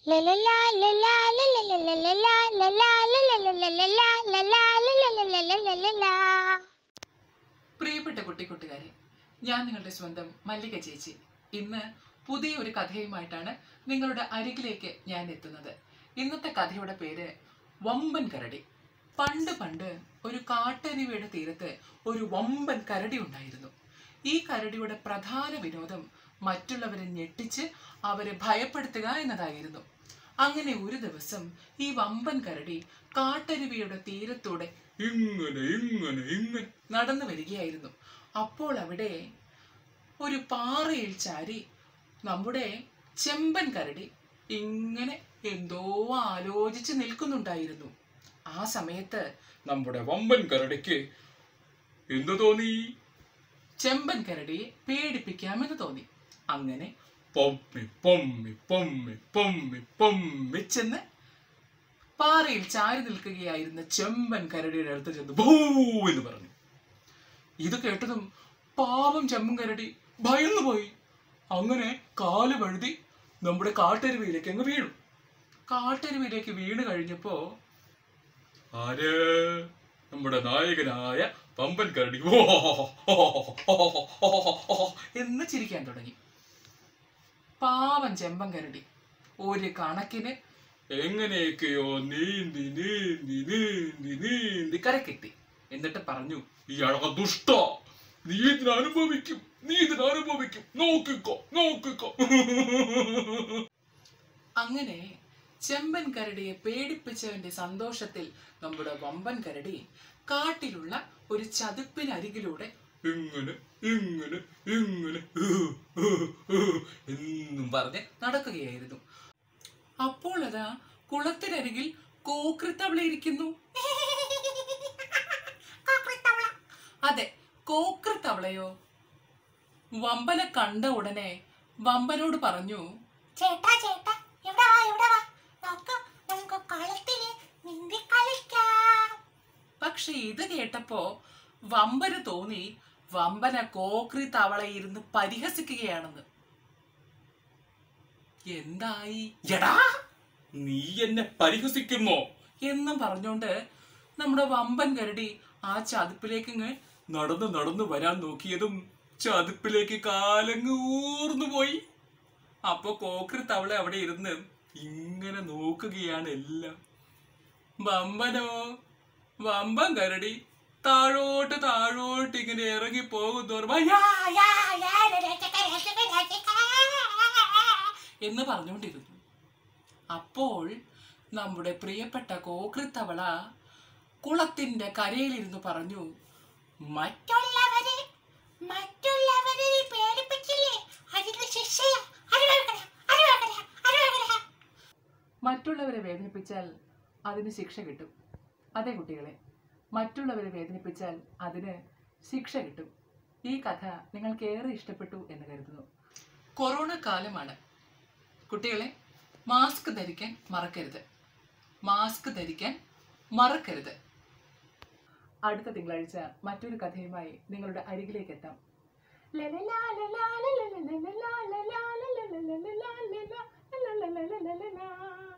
പ്രിയപ്പെട്ട കുട്ടിക്കുട്ടുകാരെ ഞാൻ നിങ്ങളുടെ സ്വന്തം മല്ലിക ചേച്ചി ഇന്ന് പുതിയ ഒരു കഥയുമായിട്ടാണ് നിങ്ങളുടെ അരികിലേക്ക് ഞാൻ എത്തുന്നത് ഇന്നത്തെ കഥയുടെ പേര് വമ്പൻ കരടി പണ്ട് പണ്ട് ഒരു കാട്ടരുവിയുടെ തീരത്ത് ഒരു വമ്പൻ കരടി ഉണ്ടായിരുന്നു ഈ കരടിയുടെ പ്രധാന വിനോദം മറ്റുള്ളവരെ ഞെട്ടിച്ച് അവരെ ഭയപ്പെടുത്തുക എന്നതായിരുന്നു അങ്ങനെ ഒരു ദിവസം ഈ വമ്പൻ കരടി കാട്ടരുവിയുടെ തീരത്തൂടെ ഇങ്ങനെ ഇങ്ങനെ ഇങ്ങനെ നടന്നു വരികയായിരുന്നു അപ്പോൾ അവിടെ ഒരു പാറയിൽ ചാരി നമ്മുടെ ചെമ്പൻ കരടി ഇങ്ങനെ എന്തോ ആലോചിച്ച് നിൽക്കുന്നുണ്ടായിരുന്നു ആ സമയത്ത് നമ്മുടെ വമ്പൻ കരടിക്ക് എന്തു തോന്നി ചെമ്പൻ കരടിയെ പേടിപ്പിക്കാമെന്ന് തോന്നി അങ്ങനെ പൊമ്മി പൊമ്മി പൊമ്മി പൊമ്മി പൊമ്മി ചെന്ന് പാറയിൽ ചാരി നിൽക്കുകയായിരുന്ന ചെമ്പൻ കരടിയുടെ അടുത്ത് ചെന്ന് ഭൂ എന്ന് പറഞ്ഞു ഇത് കേട്ടതും പാവം ചെമ്പൻ കരടി ഭയന്നു പോയി അങ്ങനെ കാല് വഴുതി നമ്മുടെ കാട്ടരുവിയിലേക്ക് അങ്ങ് വീണു കാട്ടരുവിയിലേക്ക് വീണ് കഴിഞ്ഞപ്പോ ആര് നമ്മുടെ നായകനായ പമ്പൻ കരടി ഓ എന്ന് ചിരിക്കാൻ തുടങ്ങി പാവൻ ചെമ്പൻ കരടി ഒരു കണക്കിന് എങ്ങനെയൊക്കെയോ നീന്തി നീന്തി നീന്തി നീന്തി കരക്കെത്തി എന്നിട്ട് പറഞ്ഞു ഇയാളൊക്കെ ദുഷ്ട നീ ഇതിന് അനുഭവിക്കും നീ ഇതിന് അനുഭവിക്കും നോക്കിക്കോ നോക്കിക്കോ അങ്ങനെ ചെമ്പൻ കരടിയെ പേടിപ്പിച്ചവന്റെ സന്തോഷത്തിൽ നമ്മുടെ വമ്പൻ കരടി കാട്ടിലുള്ള ഒരു ചതുപ്പിനരികിലൂടെ ഇങ്ങനെ ഇങ്ങനെ ഇങ്ങനെ എന്നും പറഞ്ഞ് നടക്കുകയായിരുന്നു അപ്പോൾ അതാ കുളത്തിനരികിൽ കോക്രിത്തവള ഇരിക്കുന്നു അതെ കോക്രിത്തവളയോ വമ്പനെ കണ്ട ഉടനെ വമ്പനോട് പറഞ്ഞു ചേട്ടാ ചേട്ടാ ഇവിടെ വാ ഇവിടെ വാ നോക്ക് നമുക്ക് കളത്തില് നീന്തി കളിക്കാം പക്ഷെ ഇത് കേട്ടപ്പോ വമ്പന് തോന്നി വമ്പന കോക്രി തവളെ ഇരുന്ന് പരിഹസിക്കുകയാണെന്ന് എന്തായി എടാ നീ എന്നെ പരിഹസിക്കുന്നോ എന്നും പറഞ്ഞോണ്ട് നമ്മുടെ വമ്പൻ കരടി ആ ചതുപ്പിലേക്ക് ഇങ്ങ് നടന്നു നടന്നു വരാൻ നോക്കിയതും ചതുപ്പിലേക്ക് കാലങ്ങ് ഊർന്നു പോയി അപ്പൊ കോക്രി തവള അവിടെ ഇരുന്ന് ഇങ്ങനെ നോക്കുകയാണ് എല്ലാം വമ്പനോ വമ്പൻ കരടി താഴോട്ട് താഴോട്ട് ഇങ്ങനെ ഇറങ്ങി പോകുന്നോർ യാ, യാ, യാ, രക്ഷക, രക്ഷക, രക്ഷക. എന്ന് പറഞ്ഞുകൊണ്ടിരുന്നു അപ്പോൾ നമ്മുടെ പ്രിയപ്പെട്ട കോക്രിത്തവള കുളത്തിന്റെ കരയിലിരുന്ന് പറഞ്ഞു മറ്റ് മറ്റുള്ളവരെ മറ്റുള്ളവരെ നീ പേടിപ്പിച്ചില്ലേ അതിന് ശിക്ഷയാ അനുഭവിക്കണം അനുഭവിക്കണം അനുഭവിക്കണം മറ്റുള്ളവരെ വേദനിപ്പിച്ചാൽ അതിന് ശിക്ഷ കിട്ടും അതെ കുട്ടികളെ മറ്റുള്ളവരെ വേദനിപ്പിച്ചാൽ അതിന് ശിക്ഷ കിട്ടും ഈ കഥ നിങ്ങൾക്ക് ഏറെ ഇഷ്ടപ്പെട്ടു എന്ന് കരുതുന്നു കൊറോണ കാലമാണ് കുട്ടികളെ മാസ്ക് ധരിക്കാൻ മറക്കരുത് മാസ്ക് ധരിക്കാൻ മറക്കരുത് അടുത്ത തിങ്കളാഴ്ച മറ്റൊരു കഥയുമായി നിങ്ങളുടെ അരികിലേക്ക് എത്താം ലലലാ ലലാ ലലലലലലാ ലലാ ലലലലലലാ ലലാ ലലലലലലാ.